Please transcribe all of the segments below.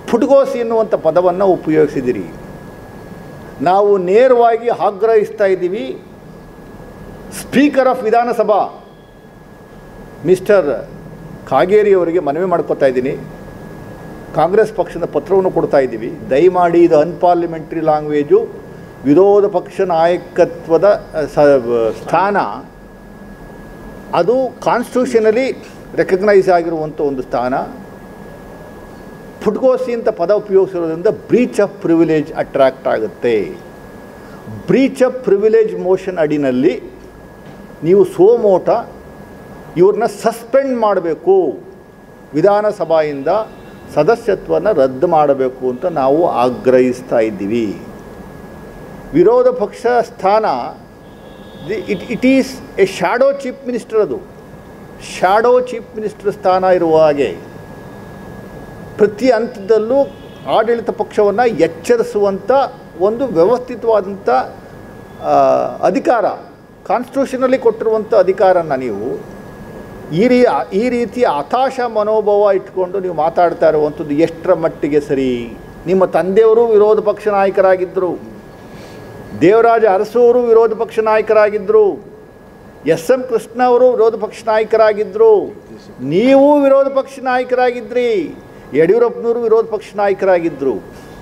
ಪುಟ್ಗೋಸಿ ಎನ್ನುವಂಥ ಪದವನ್ನು ಉಪಯೋಗಿಸಿದಿರಿ ನಾವು ನೇರವಾಗಿ ಆಗ್ರಹಿಸ್ತಾ ಇದ್ದೀವಿ speaker of Vidhanasabha mister Kageri ಅವರಿಗೆ ಮನವಿ ಮಾಡ್ಕೋತಾ ಇದ್ದೀನಿ ಕಾಂಗ್ರೆಸ್ ಪಕ್ಷದ ಪತ್ರವನ್ನು ಕೊಡ್ತಾ ಇದ್ದೀವಿ ದಯಮಾಡಿ ಇದು ಅನ್ಪಾರ್ಲಿಮೆಂಟ್ರಿ ಲ್ಯಾಂಗ್ವೇಜು ವಿರೋಧ ಪಕ್ಷ ನಾಯಕತ್ವದ ಅ, ಸ ಸ್ಥಾನ ಅದು ಕಾನ್ಸ್ಟಿಟ್ಯೂಷನಲಿ ರೆಕಗ್ನೈಸ್ ಆಗಿರುವಂಥ ಒಂದು ಸ್ಥಾನ ಫುಟ್ಗೋಸಿ ಅಂತ ಪದ ಉಪಯೋಗಿಸಿರೋದ್ರಿಂದ ಬ್ರೀಚ್ ಆಫ್ ಪ್ರಿವಿಲೇಜ್ ಅಟ್ರಾಕ್ಟ್ ಆಗುತ್ತೆ ಬ್ರೀಚ್ ಆಫ್ ಪ್ರಿವಿಲೇಜ್ ಮೋಷನ್ ಅಡಿನಲ್ಲಿ ನೀವು ಸೋಮೋಟ ಇವ್ರನ್ನ ಸಸ್ಪೆಂಡ್ ಮಾಡಬೇಕು ವಿಧಾನಸಭೆಯಿಂದ ಸದಸ್ಯತ್ವನ ರದ್ದು ಮಾಡಬೇಕು ಅಂತ ನಾವು ಆಗ್ರಹಿಸ್ತಾ ಇದ್ದೀವಿ ವಿರೋಧ ಪಕ್ಷ ಸ್ಥಾನ it it is a shadow chief minister ಅದು ಶ್ಯಾಡೋ ಚೀಫ್ ಮಿನಿಸ್ಟರ್ ಸ್ಥಾನ ಇರುವ ಹಾಗೆ ಪ್ರತಿ ಹಂತದಲ್ಲೂ ಆಡಳಿತ ಪಕ್ಷವನ್ನು ಎಚ್ಚರಿಸುವಂಥ ಒಂದು ವ್ಯವಸ್ಥಿತವಾದಂಥ ಆ, ಅಧಿಕಾರ ಕಾನ್ಸ್ಟಿಟ್ಯೂಷನಲ್ಲಿ ಕೊಟ್ಟಿರುವಂಥ ಅಧಿಕಾರನ ನೀವು ಈ ರೀ ಈ ರೀತಿಯ ಹತಾಶ ಮನೋಭಾವ ಇಟ್ಕೊಂಡು ನೀವು ಮಾತಾಡ್ತಾ ಇರುವಂಥದ್ದು ಎಷ್ಟರ ಮಟ್ಟಿಗೆ ಸರಿ ನಿಮ್ಮ ತಂದೆಯವರು ವಿರೋಧ ಪಕ್ಷ ನಾಯಕರಾಗಿದ್ದರು ದೇವರಾಜ ಅರಸೂರು ವಿರೋಧ ಪಕ್ಷ ನಾಯಕರಾಗಿದ್ದರು ಎಸ್ ಎಂ ಕೃಷ್ಣ ಅವರು ವಿರೋಧ ಪಕ್ಷ ನಾಯಕರಾಗಿದ್ದರು ನೀವು ವಿರೋಧ ಪಕ್ಷ ನಾಯಕರಾಗಿದ್ರಿ ಯಡಿಯೂರಪ್ಪನವರು ವಿರೋಧ ಪಕ್ಷ ನಾಯಕರಾಗಿದ್ದರು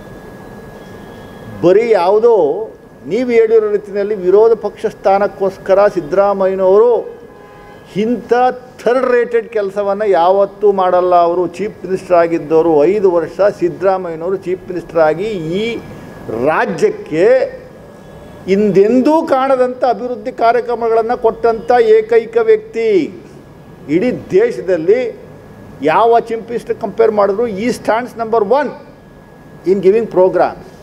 ಬರೀ ಯಾವುದೋ ನೀವು ಹೇಳಿರೋ ರೀತಿಯಲ್ಲಿ ವಿರೋಧ ಪಕ್ಷ ಸ್ಥಾನಕ್ಕೋಸ್ಕರ ಸಿದ್ದರಾಮಯ್ಯನವರು ಇಂಥ ಥರ್ಡ್ ರೇಟೆಡ್ ಕೆಲಸವನ್ನು ಯಾವತ್ತೂ ಮಾಡಲ್ಲ ಅವರು ಚೀಫ್ ಮಿನಿಸ್ಟರ್ ಆಗಿದ್ದವರು ಐದು ವರ್ಷ ಸಿದ್ದರಾಮಯ್ಯನವರು ಚೀಫ್ ಮಿನಿಸ್ಟರ್ ಆಗಿ ಈ ರಾಜ್ಯಕ್ಕೆ ಹಿಂದೆಂದೂ ಕಾಣದಂಥ ಅಭಿವೃದ್ಧಿ ಕಾರ್ಯಕ್ರಮಗಳನ್ನು ಕೊಟ್ಟಂಥ ಏಕೈಕ ವ್ಯಕ್ತಿ ಇಡೀ ದೇಶದಲ್ಲಿ ಯಾವ ಚೀಫ್ ಮಿನಿಸ್ಟರ್ ಕಂಪೇರ್ ಮಾಡಿದ್ರು ಈ stands number one in giving programmes